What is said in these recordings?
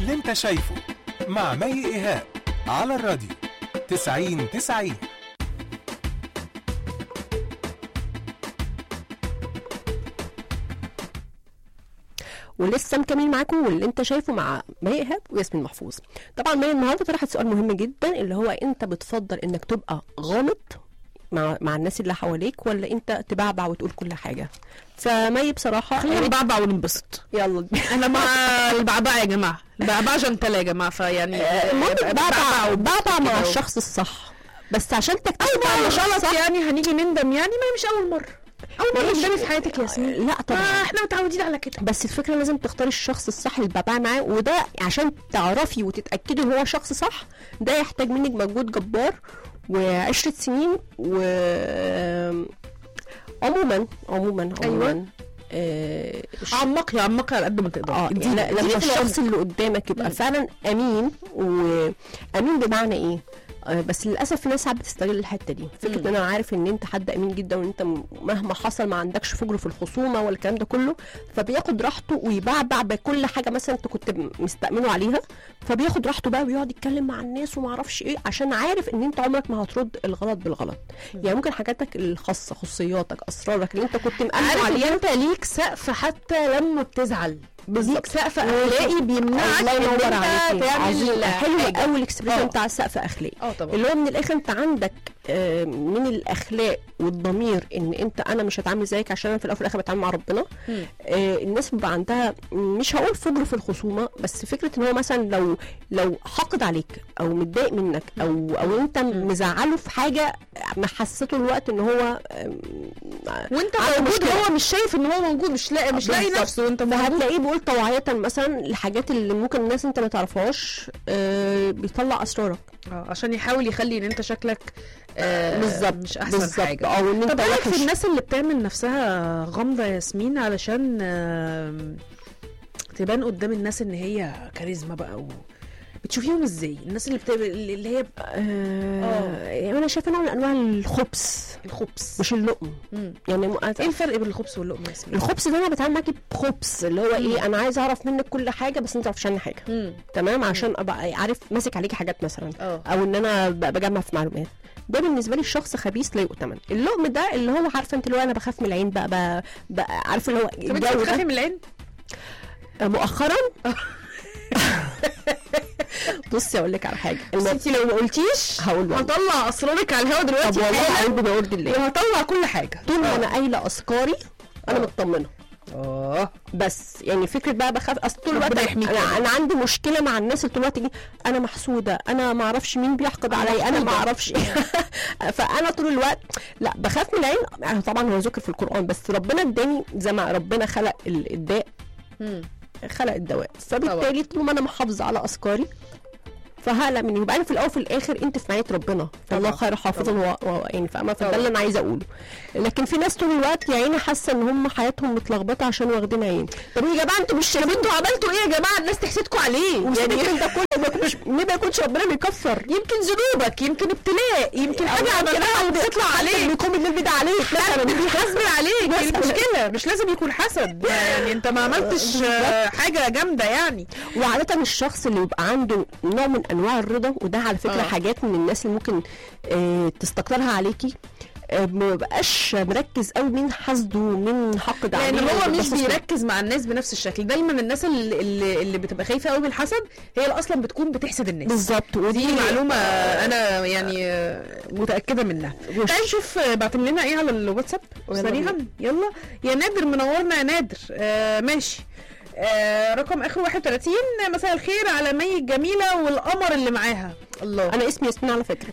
واللي انت شايفه مع مي ايهاب على الراديو 90 90 ولسه مكملين معاكم واللي انت شايفه مع مي ايهاب وياسمين محفوظ طبعا مي النهارده طرحت سؤال مهم جدا اللي هو انت بتفضل انك تبقى غامض مع مع الناس اللي حواليك ولا انت تبعبع وتقول كل حاجه فمي بصراحه خلينا يعني نبعبع وننبسط يلا انا مع البعبع يا جماعه البعبع جنتله يا جماعه فيعني المهم ابقى بعبع بعبع مع كده. الشخص الصح بس عشان تكتشف اول بقى مره الشخص غلط الصح يعني هنيجي نندم يعني ما هي مش اول مره اول مره ماشي. تندمي في حياتك يا ياسمين لا طبعا آه احنا متعودين على كده بس الفكره لازم تختاري الشخص الصح اللي تبعبعي معاه وده عشان تعرفي وتتاكدي ان هو شخص صح ده يحتاج منك مجهود جبار وعشرة سنين و عموما عموما عموما أيوة. آه عمقي عمقي على قد ما تقدري اه اديني- لا- اديني لما في العمق. الشخص اللي قدامك يبقى مم. فعلا امين وامين بمعنى ايه آه، بس للاسف في ناس ساعات بتستغل الحته دي فكره مم. ان انا عارف ان انت حد امين جدا وان انت م- مهما حصل ما عندكش فجر في الخصومه ولا الكلام ده كله فبياخد راحته ويبعبع بكل حاجه مثلا انت كنت م- مستأمنه عليها فبياخد راحته بقى ويقعد يتكلم مع الناس وما اعرفش ايه عشان عارف ان انت عمرك ما هترد الغلط بالغلط يعني ممكن حاجاتك الخاصه خصوصياتك اسرارك اللي انت كنت مأمن عارف ان عليها انت ليك سقف حتى لما بتزعل بالظبط. ليك سقف اخلاقي بيمنعك الله ان ينور انت عليك عظيم. تعمل حلو حاجة. قوي الاكسبريشن آه. بتاع السقف اخلاقي اه طبعا اللي هو من الاخر انت عندك آه، من الاخلاق والضمير ان انت انا مش هتعامل زيك عشان انا في الاول وفي الاخر بتعامل مع ربنا مم. آه، الناس بيبقى عندها مش هقول فجر في الخصومه بس فكره ان هو مثلا لو لو حاقد عليك او متضايق منك او او انت مزعله في حاجه محسسته الوقت ان هو آم، وانت عنده موجود مشكلة. هو مش شايف ان هو موجود مش لاقي مش لاقي بالظبط. نفسه وانت موجود فهتلاقيه بيقول طوعية مثلا الحاجات اللي ممكن الناس انت ما تعرفهاش آه، بيطلع اسرارك اه عشان يحاول يخلي ان انت شكلك آه بالظبط مش احسن بالظبط حاجه اه وان انت طب رايك في وحش الناس اللي بتعمل نفسها غامضه يا ياسمين علشان آم، تبان قدام الناس ان هي كاريزما بقى و... بتشوفيهم ازاي الناس اللي بتعمل اللي هي آه يعني انا شايفه نوع من انواع الخبث الخبث مش اللقم مم. يعني م- ايه الفرق بين الخبث واللقمه يا ياسمين الخبث ده انا بتعامل معاكي بخبث اللي هو ايه انا عايزه اعرف منك كل حاجه بس انت ما تعرفش عني حاجه مم. تمام عشان ابقى عارف ماسك عليكي حاجات مثلا اه او ان انا ب- بجمع في معلومات ده بالنسبه لي الشخص خبيث لا يؤتمن اللقم ده اللي هو عارفه انت اللي هو انا بخاف من العين بقى, بقى, بقى عارفه اللي هو طب انت الجو بتخافي ده من العين مؤخرا بصي اقول لك على حاجه بس الم- انت لو ما قلتيش هقول والله. هطلع اسرارك على الهوا طب دلوقتي والله حالا اعوذ بورد الله وهطلع كل حاجه طول ما آه. انا قايله اذكاري انا آه. مطمنه اه بس يعني فكره بقى بخاف اصل طول الوقت ربنا انا, يحميك يا أنا, رب. انا عندي مشكله مع الناس اللي طول الوقت يجي انا محسوده انا ما اعرفش مين بيحقد أنا عليا انا ما محسودة. اعرفش فانا طول الوقت لا بخاف من العين يعني طبعا هو ذكر في القران بس ربنا اداني زي ما ربنا خلق ال- الداء مم. خلق الدواء فبالتالي طول ما انا محافظه على اذكاري فهقلق مني يبقى انا في الاول وفي الاخر انت في معيه ربنا الله طبعا. خير حافظا و... و... يعني فاهمه فده طبعا. اللي انا عايزه اقوله لكن في ناس طول الوقت يا عيني حاسه ان هم حياتهم متلخبطه عشان واخدين عين طب يا جماعه انتوا مش طب شايفين انتوا عملتوا ايه يا جماعه الناس تحسدكم عليه يعني يعني ده كله ما يكونش ليه ما يكونش ربنا بيكفر يمكن ذنوبك يمكن ابتلاء يمكن حاجه عملناها وبتطلع عليك بيكون الليل ده عليك مثلا بيحاسبن عليك مثلاً. ايه المشكله مش لازم يكون حسد يعني انت ما عملتش آه، حاجه جامده يعني وعادة الشخص اللي يبقى عنده نوع من انواع الرضا وده على فكره آه. آه. حاجات من الناس اللي ممكن آه تستكترها عليكي آه ما بقاش مركز قوي مين حاسده ومين حقد عليه لان هو مش وبيبصص له. بيركز مع الناس بنفس الشكل دايما الناس اللي, اللي, اللي بتبقى خايفه قوي من الحسد هي اللي اصلا بتكون بتحسد الناس بالظبط ودي معلومه انا يعني آه، متاكده منها وش. تعالي نشوف آه، بعتم لنا ايه على الواتساب يلا سريعا بينا. يلا يا نادر منورنا يا نادر آه ماشي آه رقم اخر 31 مساء الخير على مي الجميله والقمر اللي معاها الله انا اسمي ياسمين على فكره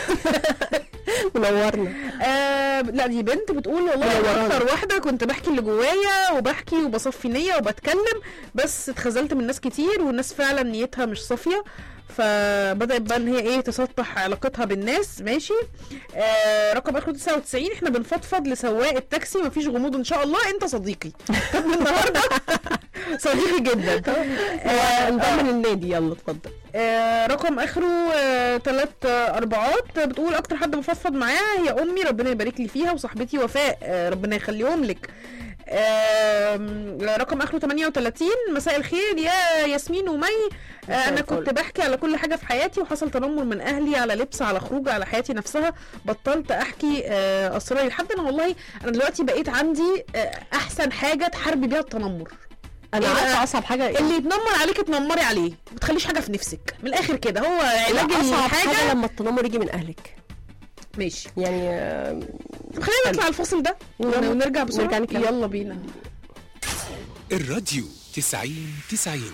منورنا آه لا دي بنت بتقول والله أنا منورانا. اكتر واحده كنت بحكي اللي جوايا وبحكي وبصفي نيه وبتكلم بس اتخذلت من ناس كتير والناس فعلا نيتها مش صافيه فبدات بقى ان هي ايه تسطح علاقتها بالناس ماشي آه رقم اخر 99 احنا بنفضفض لسواق التاكسي مفيش غموض ان شاء الله انت صديقي طب من النهارده صديقي جدا آه انضم للنادي يلا اتفضل آه، رقم اخره آه، تلات آه، اربعات آه، بتقول اكتر حد بفضفض معاها هي امي ربنا يبارك لي فيها وصاحبتي وفاء آه، ربنا يخليهم لك آم، رقم اخره 38 مساء الخير يا ياسمين ومي آه، مساء انا الفل. كنت بحكي على كل حاجه في حياتي وحصل تنمر من اهلي على لبس على خروج على حياتي نفسها بطلت احكي آه، اسراري لحد انا والله انا دلوقتي بقيت عندي آه، احسن حاجه تحاربي بيها التنمر انا إيه بقى؟ عارفه اصعب حاجه إيه؟ اللي يتنمر عليك اتنمري عليه ما تخليش حاجه في نفسك من الاخر كده هو علاج لا، اصعب حاجه الحاجه لما التنمر يجي من اهلك ماشي يعني آه، طب خلينا نطلع الفاصل ده يلا. ونرجع بسرعه نرجع نكمل. يلا بينا الراديو تسعين تسعين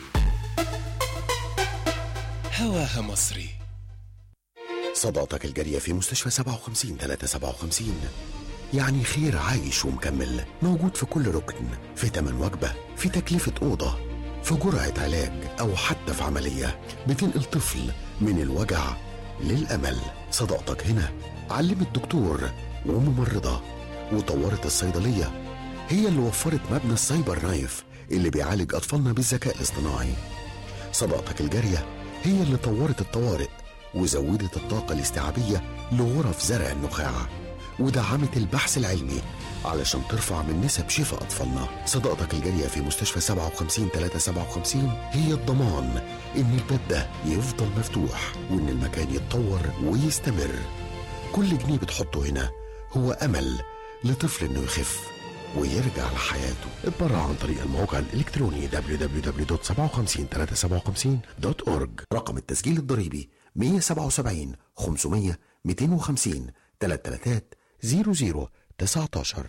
هواها مصري صداقتك الجارية في مستشفى 57 357 يعني خير عايش ومكمل موجود في كل ركن في تمن وجبة في تكلفة أوضة في جرعة علاج أو حتى في عملية بتنقل طفل من الوجع للأمل صداقتك هنا علمت دكتور وممرضة وطورت الصيدلية هي اللي وفرت مبنى السايبر نايف اللي بيعالج أطفالنا بالذكاء الاصطناعي صداقتك الجارية هي اللي طورت الطوارئ وزودت الطاقة الاستيعابية لغرف زرع النخاع ودعمت البحث العلمي علشان ترفع من نسب شفاء أطفالنا صداقتك الجارية في مستشفى 57 357 هي الضمان إن الباب ده يفضل مفتوح وإن المكان يتطور ويستمر كل جنيه بتحطه هنا هو أمل لطفل إنه يخف ويرجع لحياته اتبرع عن طريق الموقع الإلكتروني www.57357.org رقم التسجيل الضريبي 177 500 250 333 00 19